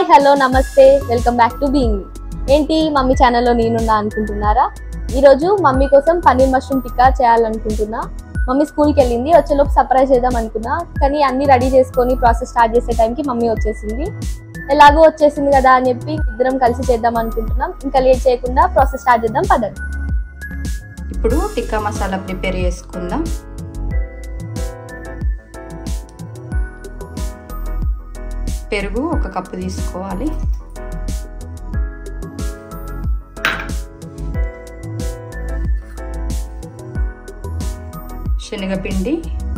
Hello నమస్తే welcome back to being ఏంటి mummy ఛానల్లో నేనున్నా అనుకుంటున్నారా ఈరోజు మమ్మీ కోసం పన్నీర్ మష్రూమ్ టిక్కా చేయాలనుకుంటున్నా మమ్మీ స్కూల్కి వెళ్ళింది వచ్చేలోపు సర్ప్రైజ్ చేద్దాం అనుకున్నా కానీ అన్ని రెడీ చేసుకొని ప్రాసెస్ స్టార్ట్ చేసే టైంకి మమ్మీ వచ్చేసింది ఎలాగో వచ్చేసింది కదా అని చెప్పి ఇద్దరం కలిసి చేద్దాం అనుకుంటున్నాం ఇంకా లేట్ చేయకుండా ప్రాసెస్ స్టార్ట్ చేద్దాం పదండి ఇప్పుడు టిక్కా మసాలా ప్రిపేర్ చేసుకుందాం పెరుగు ఒక కప్పు తీసుకోవాలి శనగపిండి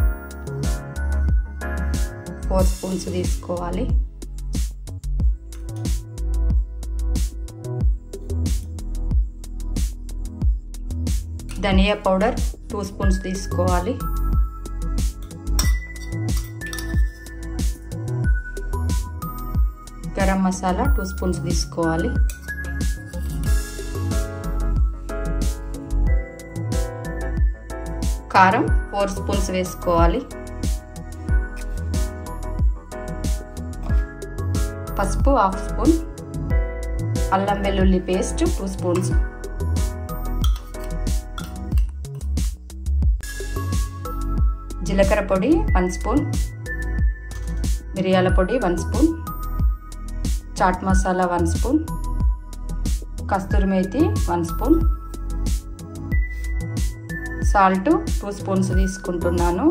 ఫోర్ స్పూన్స్ తీసుకోవాలి ధనియా పౌడర్ టూ స్పూన్స్ తీసుకోవాలి గరం మసాలా టూ స్పూన్స్ తీసుకోవాలి కారం ఫోర్ స్పూన్స్ వేసుకోవాలి పసుపు హాఫ్ స్పూన్ అల్లం వెల్లుల్లి పేస్ట్ టూ స్పూన్స్ జీలకర్ర పొడి వన్ స్పూన్ మిరియాల పొడి one spoon chaat masala one spoon kasturi methi one spoon salt two spoons తీసుకుంటున్నాను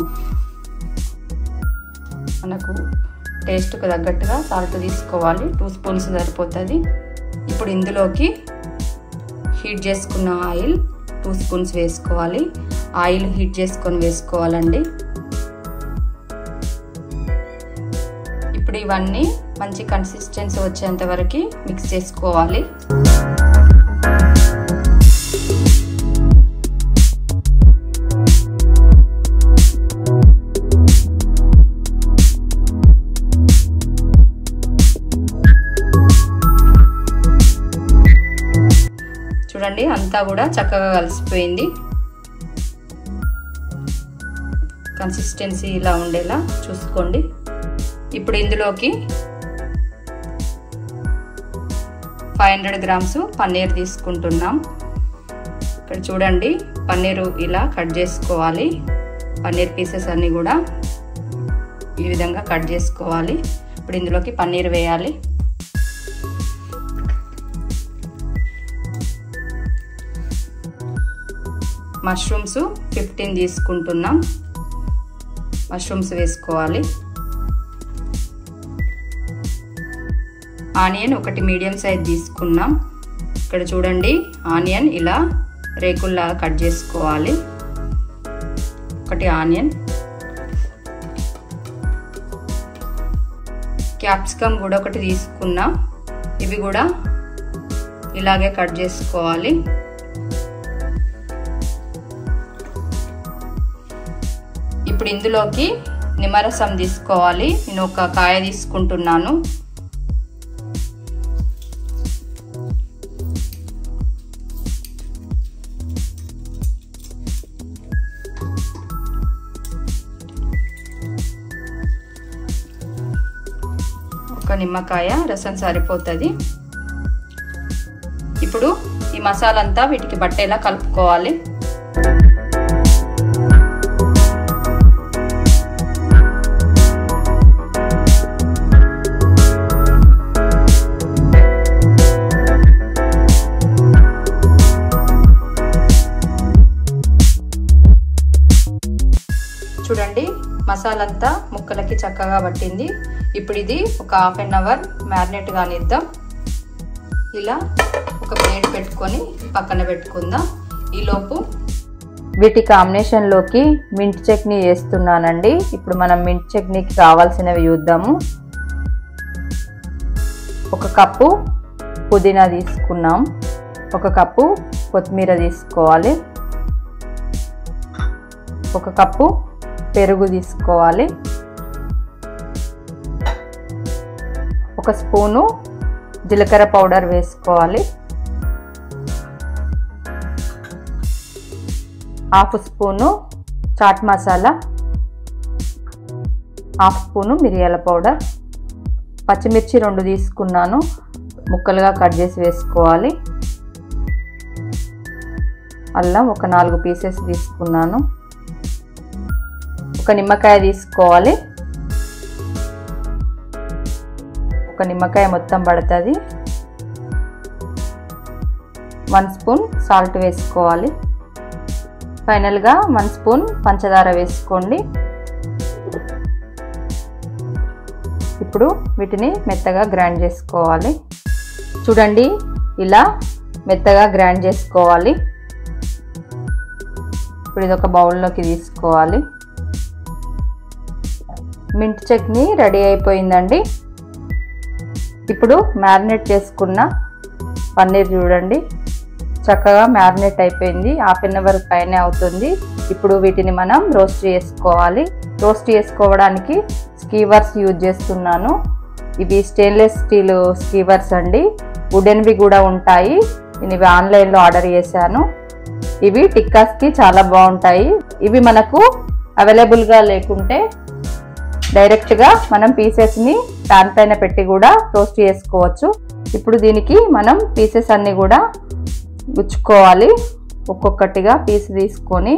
మనకు టేస్ట్కి తగ్గట్టుగా సాల్ట్ తీసుకోవాలి టూ స్పూన్స్ సరిపోతుంది ఇప్పుడు ఇందులోకి హీట్ చేసుకున్న ఆయిల్ టూ స్పూన్స్ వేసుకోవాలి ఆయిల్ హీట్ చేసుకొని వేసుకోవాలండి ఇప్పుడు ఇవన్నీ మంచి కన్సిస్టెన్సీ వచ్చేంత వరకు మిక్స్ చేసుకోవాలి చూడండి అంతా కూడా చక్కగా కలిసిపోయింది కన్సిస్టెన్సీ ఇలా ఉండేలా చూసుకోండి ఇప్పుడు ఇందులోకి ఫైవ్ హండ్రెడ్ గ్రామ్స్ పన్నీర్ తీసుకుంటున్నాం ఇక్కడ చూడండి పన్నీరు ఇలా కట్ చేసుకోవాలి పన్నీర్ పీసెస్ అన్నీ కూడా ఈ విధంగా కట్ చేసుకోవాలి ఇప్పుడు ఇందులోకి పన్నీర్ వేయాలి మష్రూమ్స్ ఫిఫ్టీన్ తీసుకుంటున్నాం మష్రూమ్స్ వేసుకోవాలి ఆనియన్ ఒకటి మీడియం సైజ్ తీసుకున్నాం ఇక్కడ చూడండి ఆనియన్ ఇలా రేకుల్లాగా కట్ చేసుకోవాలి ఒకటి ఆనియన్ క్యాప్సికమ్ కూడా ఒకటి తీసుకున్నాం ఇవి కూడా ఇలాగే కట్ చేసుకోవాలి ఇప్పుడు ఇందులోకి నిమ్మరసం తీసుకోవాలి నేను ఒక కాయ తీసుకుంటున్నాను ఒక నిమ్మకాయ రసం సరిపోతుంది ఇప్పుడు ఈ మసాలా అంతా వీటికి బట్టేలా కలుపుకోవాలి చూడండి మసాలా అంతా ముక్కలకి చక్కగా పట్టింది ఇప్పుడు ఇది ఒక హాఫ్ అన్ అవర్ మ్యారినేట్ కానిద్దాం ఇలా ఒక ప్లేట్ పెట్టుకొని పక్కన పెట్టుకుందాం ఈలోపు వీటి కాంబినేషన్లోకి మింట్ చట్నీ వేస్తున్నానండి ఇప్పుడు మనం మింట్ చట్నీకి కావాల్సినవి చూద్దాము ఒక కప్పు పుదీనా తీసుకున్నాం ఒక కప్పు కొత్తిమీర తీసుకోవాలి ఒక కప్పు పెరుగు తీసుకోవాలి ఒక స్పూను జీలకర్ర పౌడర్ వేసుకోవాలి half spoon chaat masala half spoon మిరియాల పౌడర్ పచ్చిమిర్చి రెండు తీసుకున్నాను ముక్కలుగా కట్ చేసి వేసుకోవాలి అల్లం ఒక నాలుగు పీసెస్ తీసుకున్నాను ఒక నిమ్మకాయ తీసుకోవాలి ఒక నిమ్మకాయ మొత్తం పడుతుంది వన్ స్పూన్ సాల్ట్ వేసుకోవాలి ఫైనల్గా వన్ స్పూన్ పంచదార వేసుకోండి ఇప్పుడు వీటిని మెత్తగా గ్రైండ్ చేసుకోవాలి చూడండి ఇలా మెత్తగా గ్రైండ్ చేసుకోవాలి ఇప్పుడు ఇది ఒక బౌల్లోకి తీసుకోవాలి మింట్ చట్నీ రెడీ అయిపోయిందండి ఇప్పుడు మ్యారినేట్ చేసుకున్న పన్నీర్ చూడండి చక్కగా మ్యారినేట్ అయిపోయింది హాఫ్ అన్ అవర్ పైన అవుతుంది ఇప్పుడు వీటిని మనం రోస్ట్ చేసుకోవాలి రోస్ట్ చేసుకోవడానికి స్కీవర్స్ యూజ్ చేస్తున్నాను ఇవి స్టెయిన్లెస్ స్టీల్ స్కీవర్స్ అండి వుడెన్వి కూడా ఉంటాయి నేను ఇవి ఆన్లైన్లో ఆర్డర్ చేశాను ఇవి టిక్కాస్కి చాలా బాగుంటాయి ఇవి మనకు అవైలబుల్గా లేకుంటే డైరెక్ట్గా మనం పీసెస్ని ప్యాన్ పైన పెట్టి కూడా రోస్ట్ చేసుకోవచ్చు ఇప్పుడు దీనికి మనం పీసెస్ అన్ని కూడా గుచ్చుకోవాలి ఒక్కొక్కటిగా పీస్ తీసుకొని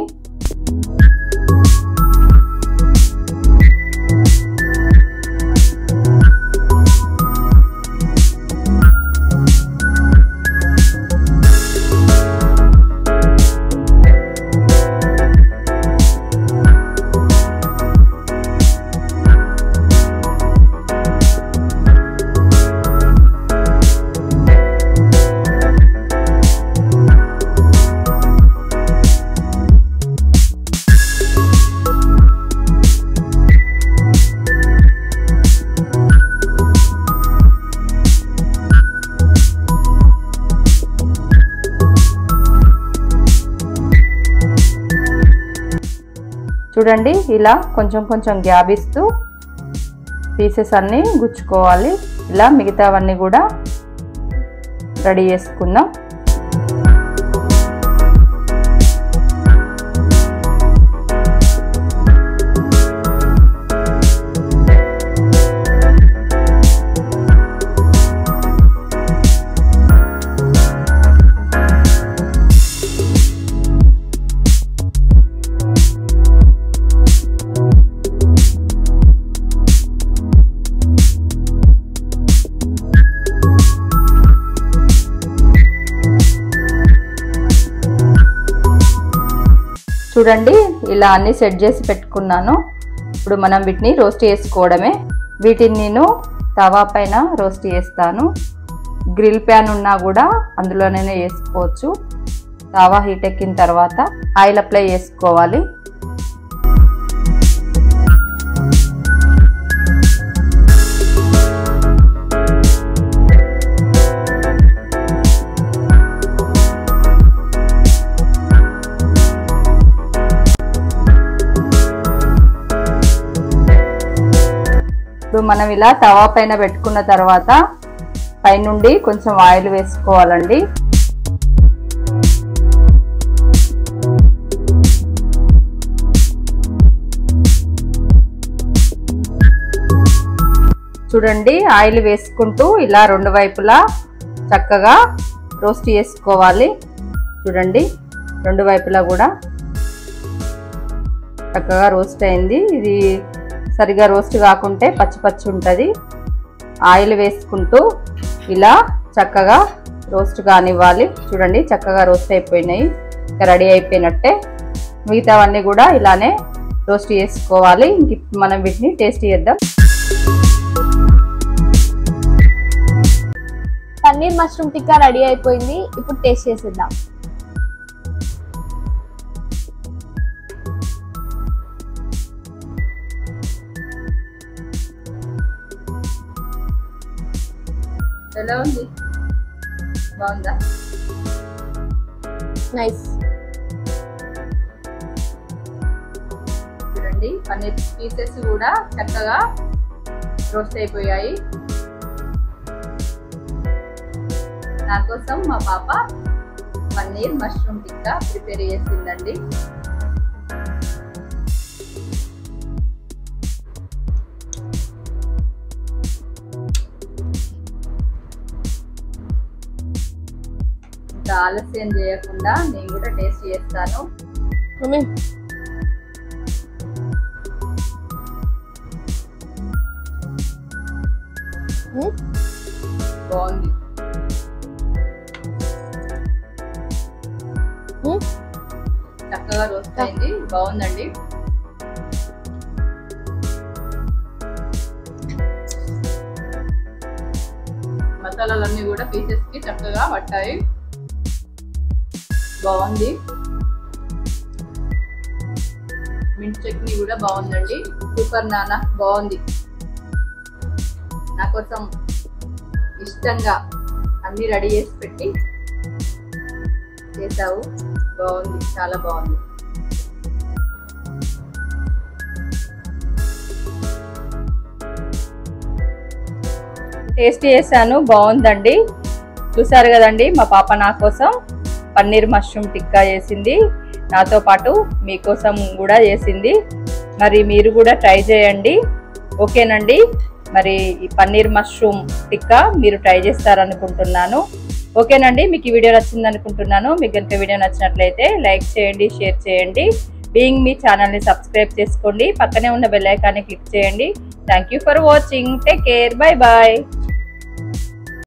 చూడండి ఇలా కొంచెం కొంచెం గ్యాప్ ఇస్తూ పీసెస్ అన్నీ గుచ్చుకోవాలి ఇలా మిగతావన్నీ కూడా రెడీ చేసుకుందాం చూడండి ఇలా అన్ని సెట్ చేసి పెట్టుకున్నాను ఇప్పుడు మనం వీటిని రోస్ట్ చేసుకోవడమే వీటిని నేను తవా పైన రోస్ట్ చేస్తాను గ్రిల్ ప్యాన్ ఉన్నా కూడా అందులోనే వేసుకోవచ్చు తవా హీట్ ఎక్కిన తర్వాత ఆయిల్ అప్లై చేసుకోవాలి ఇప్పుడు మనం ఇలా తవా పైన పెట్టుకున్న తర్వాత పైనుండి కొంచెం ఆయిల్ వేసుకోవాలండి చూడండి ఆయిల్ వేసుకుంటూ ఇలా రెండు వైపులా చక్కగా రోస్ట్ చేసుకోవాలి చూడండి రెండు వైపులా కూడా చక్కగా రోస్ట్ అయింది ఇది సరిగా రోస్ట్ కాకుంటే పచ్చి పచ్చి ఉంటుంది ఆయిల్ వేసుకుంటూ ఇలా చక్కగా రోస్ట్ కానివ్వాలి చూడండి చక్కగా రోస్ట్ అయిపోయినాయి ఇంకా రెడీ అయిపోయినట్టే మిగతావన్నీ కూడా ఇలానే రోస్ట్ చేసుకోవాలి ఇంక ఇప్పుడు మనం వీటిని టేస్ట్ చేద్దాం పన్నీర్ మష్రూమ్ టిక్కా రెడీ అయిపోయింది ఇప్పుడు టేస్ట్ చేసేద్దాం ఎలా ఉంది బాగుందా నైస్ చూడండి పన్నీర్ పీసెస్ కూడా చక్కగా రోస్ట్ అయిపోయాయి నా కోసం మా పాప పన్నీర్ మష్రూమ్ టిక్కా ప్రిపేర్ చేసిందండి ఆలస్యం చేయకుండా నేను కూడా టేస్ట్ చేస్తాను మమ్మీ మ్మ్. బాగుంది మ్మ్. చక్కగా రోస్ట్ అయింది బాగుందండి మసాలాలన్నీ కూడా పీసెస్ కి చక్కగా పట్టాయి బాగుంది మింట్ చట్నీ కూడా బాగుందండి సూపర్ నాన్న బాగుంది నా కోసం ఇష్టంగా అన్ని రెడీ చేసి పెట్టి చేసావు బాగుంది చాలా బాగుంది టేస్ట్ చేశాను బాగుందండి చూసారు కదండి మా పాప నా కోసం పన్నీర్ మష్రూమ్ టిక్కా చేసింది నాతో పాటు మీకోసం కూడా చేసింది మరి మీరు కూడా ట్రై చేయండి ఓకేనండి మరి ఈ పన్నీర్ మష్రూమ్ టిక్కా మీరు ట్రై చేస్తారనుకుంటున్నాను ఓకేనండి మీకు ఈ వీడియో నచ్చింది అనుకుంటున్నాను మీకు కనుక వీడియో నచ్చినట్లయితే లైక్ చేయండి షేర్ చేయండి బీయింగ్ మీ ఛానల్ని సబ్స్క్రైబ్ చేసుకోండి పక్కనే ఉన్న బెల్ ఐకాన్ని క్లిక్ చేయండి thank you for watching take care bye bye